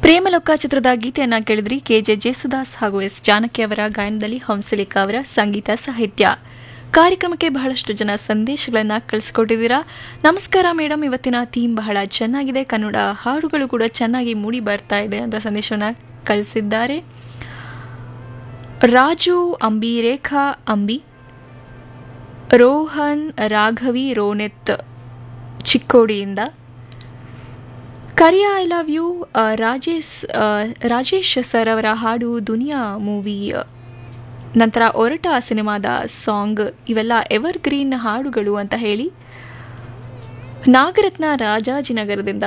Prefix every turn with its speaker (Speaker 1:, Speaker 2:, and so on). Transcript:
Speaker 1: ಪ್ರೇಮಲೋಕ ಚಿತ್ರದ ಗೀತೆಯನ್ನ ಕೇಳಿದ್ರಿ ಕೆಜೆ ಜೇಸುದಾಸ್ ಹಾಗೂ ಎಸ್ ಜಾನಕಿ ಅವರ ಗಾಯನದಲ್ಲಿ ಹಂಸಲೇಖ ಅವರ ಸಂಗೀತ ಸಾಹಿತ್ಯ ಕಾರ್ಯಕ್ರಮಕ್ಕೆ ಬಹಳಷ್ಟು ಜನ ಸಂದೇಶಗಳನ್ನ ಕಳಿಸ್ಕೊಟ್ಟಿದ್ದೀರಾ ನಮಸ್ಕಾರ ಮೇಡಮ್ ಇವತ್ತಿನ ಥೀಮ್ ಬಹಳ ಚೆನ್ನಾಗಿದೆ ಕನ್ನಡ ಹಾಡುಗಳು ಕೂಡ ಚೆನ್ನಾಗಿ ಮೂಡಿ ಬರ್ತಾ ಇದೆ ಅಂತ ಸಂದೇಶವನ್ನ ಕಳಿಸಿದ್ದಾರೆ ರಾಜು ಅಂಬಿ ರೇಖಾ ಅಂಬಿ ರೋಹನ್ ರಾಘವಿ ರೋನೆತ್ ಚಿಕ್ಕೋಡಿಯಿಂದ Kariya I love you Rajesh ಆ, ರಾಜೇಶ್ ಸರ್ ಅವರ ಹಾಡು ದುನಿಯಾ ಮೂವಿ ನಂತರ ಒರಟ ಸಿನಿಮಾದ ಸಾಂಗ್ ಇವೆಲ್ಲ ಎವರ್ ಗ್ರೀನ್ ಹಾಡುಗಳು ಅಂತ ಹೇಳಿ ನಾಗರತ್ನ ರಾಜಾಜಿನಗರದಿಂದ